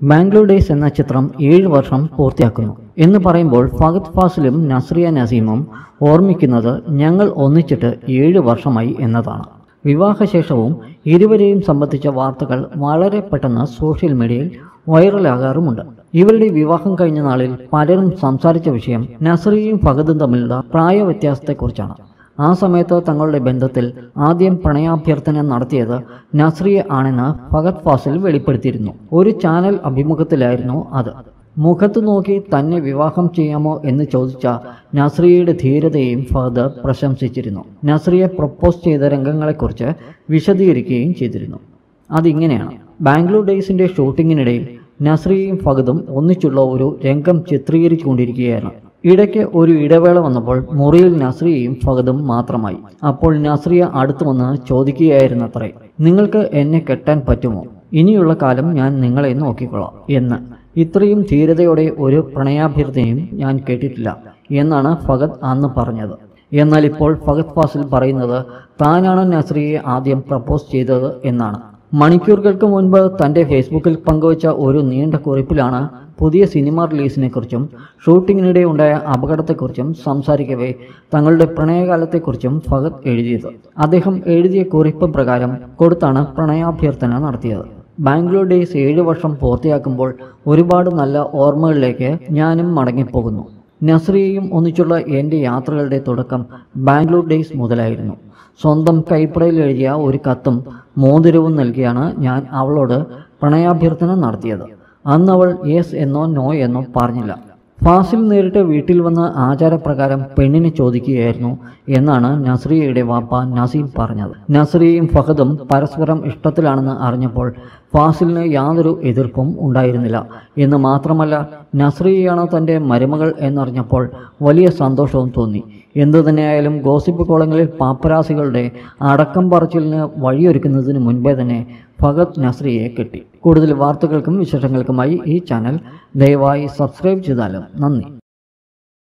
Bangalore days എന്ന ചിത്രം ഏഴ് വർഷം പൂർത്തിയാക്കുന്നു എന്ന് പറയുമ്പോൾ ഫഹദ് ഫാസിലും നസ്രിയ നസീമും ഓർമ്മിക്കുന്നത് ഞങ്ങൾ ഒന്നിച്ചിട്ട് ഏഴ് വർഷമായി എന്നതാണ് വിവാഹശേഷവും ഇരുവരെയും സംബന്ധിച്ച വാർത്തകൾ വളരെ പെട്ടെന്ന് സോഷ്യൽ മീഡിയയിൽ വൈറലാകാറുമുണ്ട് ഇവരുടെ വിവാഹം കഴിഞ്ഞ നാളിൽ പലരും സംസാരിച്ച വിഷയം നസ്രിയയും ഫഹദും തമ്മിലുള്ള പ്രായ വ്യത്യാസത്തെക്കുറിച്ചാണ് ആ സമയത്ത് തങ്ങളുടെ ബന്ധത്തിൽ ആദ്യം പ്രണയാഭ്യർത്ഥന നടത്തിയത് നസ്രിയ ആണെന്ന് ഫഹദ് ഫാസിൽ വെളിപ്പെടുത്തിയിരുന്നു ഒരു ചാനൽ അഭിമുഖത്തിലായിരുന്നു അത് മുഖത്ത് നോക്കി തന്നെ വിവാഹം ചെയ്യാമോ എന്ന് ചോദിച്ച നസ്രിയയുടെ ധീരതയും ഫഹദ് പ്രശംസിച്ചിരുന്നു നസ്രിയെ പ്രപ്പോസ് ചെയ്ത രംഗങ്ങളെക്കുറിച്ച് വിശദീകരിക്കുകയും ചെയ്തിരുന്നു അതിങ്ങനെയാണ് ബാംഗ്ലൂർ ഡേയ്സിന്റെ ഷൂട്ടിങ്ങിനിടയിൽ നസ്രിയയും ഫഹദും ഒന്നിച്ചുള്ള ഒരു രംഗം ചിത്രീകരിച്ചുകൊണ്ടിരിക്കുകയാണ് ഇടയ്ക്ക് ഒരു ഇടവേള വന്നപ്പോൾ മുറിയിൽ നസ്രിയയും ഫഹദും മാത്രമായി അപ്പോൾ നസ്രിയ അടുത്തു വന്ന് ചോദിക്കുകയായിരുന്നത്രേ നിങ്ങൾക്ക് എന്നെ കെട്ടാൻ പറ്റുമോ ഇനിയുള്ള കാലം ഞാൻ നിങ്ങളെ നോക്കിക്കൊള്ളാം എന്ന് ഇത്രയും ധീരതയോടെ ഒരു പ്രണയാഭ്യർത്ഥനയും ഞാൻ കേട്ടിട്ടില്ല എന്നാണ് ഫഹദ് അന്ന് പറഞ്ഞത് എന്നാൽ ഇപ്പോൾ ഫഹദ് ഫാസിൽ പറയുന്നത് താനാണ് നസ്രിയെ ആദ്യം പ്രപ്പോസ് ചെയ്തത് എന്നാണ് മണിക്കൂറുകൾക്ക് മുൻപ് തൻ്റെ ഫേസ്ബുക്കിൽ പങ്കുവച്ച ഒരു നീണ്ട കുറിപ്പിലാണ് പുതിയ സിനിമ റിലീസിനെക്കുറിച്ചും ഷൂട്ടിങ്ങിനിടെ ഉണ്ടായ അപകടത്തെക്കുറിച്ചും സംസാരിക്കവേ തങ്ങളുടെ പ്രണയകാലത്തെക്കുറിച്ചും ഫഹദ് എഴുതിയത് അദ്ദേഹം എഴുതിയ കുറിപ്പ് പ്രകാരം കൊടുത്താണ് പ്രണയാഭ്യർത്ഥന നടത്തിയത് ബാംഗ്ലൂർ ഡേയ്സ് ഏഴ് വർഷം പൂർത്തിയാക്കുമ്പോൾ ഒരുപാട് നല്ല ഓർമ്മകളിലേക്ക് ഞാനും മടങ്ങിപ്പോകുന്നു നസ്രിയയും ഒന്നിച്ചുള്ള എൻ്റെ യാത്രകളുടെ തുടക്കം ബാംഗ്ലൂർ ഡേയ്സ് മുതലായിരുന്നു സ്വന്തം കൈപ്പടയിൽ എഴുതിയ ഒരു കത്തും മോതിരവും നൽകിയാണ് ഞാൻ അവളോട് പ്രണയാഭ്യർത്ഥന നടത്തിയത് അന്ന് അവൾ യെസ് എന്നോ നോ എന്നോ പറഞ്ഞില്ല ഫാസിൽ നേരിട്ട് വീട്ടിൽ വന്ന് ആചാരപ്രകാരം പെണ്ണിനെ ചോദിക്കുകയായിരുന്നു എന്നാണ് നസ്രിയയുടെ വാപ്പ നസീം പറഞ്ഞത് നസ്രിയയും ഫഹദും പരസ്പരം ഇഷ്ടത്തിലാണെന്ന് അറിഞ്ഞപ്പോൾ ഫാസിലിന് യാതൊരു എതിർപ്പും ഉണ്ടായിരുന്നില്ല എന്ന് മാത്രമല്ല നസ്രിയയാണ് തൻ്റെ മരുമകൾ എന്നറിഞ്ഞപ്പോൾ വലിയ സന്തോഷവും തോന്നി എന്തു തന്നെയായാലും ഗോസിപ്പ് കോളങ്ങളിൽ പാപ്പരാസികളുടെ അടക്കം പറച്ചിലിന് വഴിയൊരുക്കുന്നതിന് മുൻപേ തന്നെ ഫഹദ് നസ്രിയെ കിട്ടി കൂടുതൽ വാർത്തകൾക്കും വിശേഷങ്ങൾക്കുമായി ഈ ചാനൽ ദയവായി സബ്സ്ക്രൈബ് ചെയ്താലും നന്ദി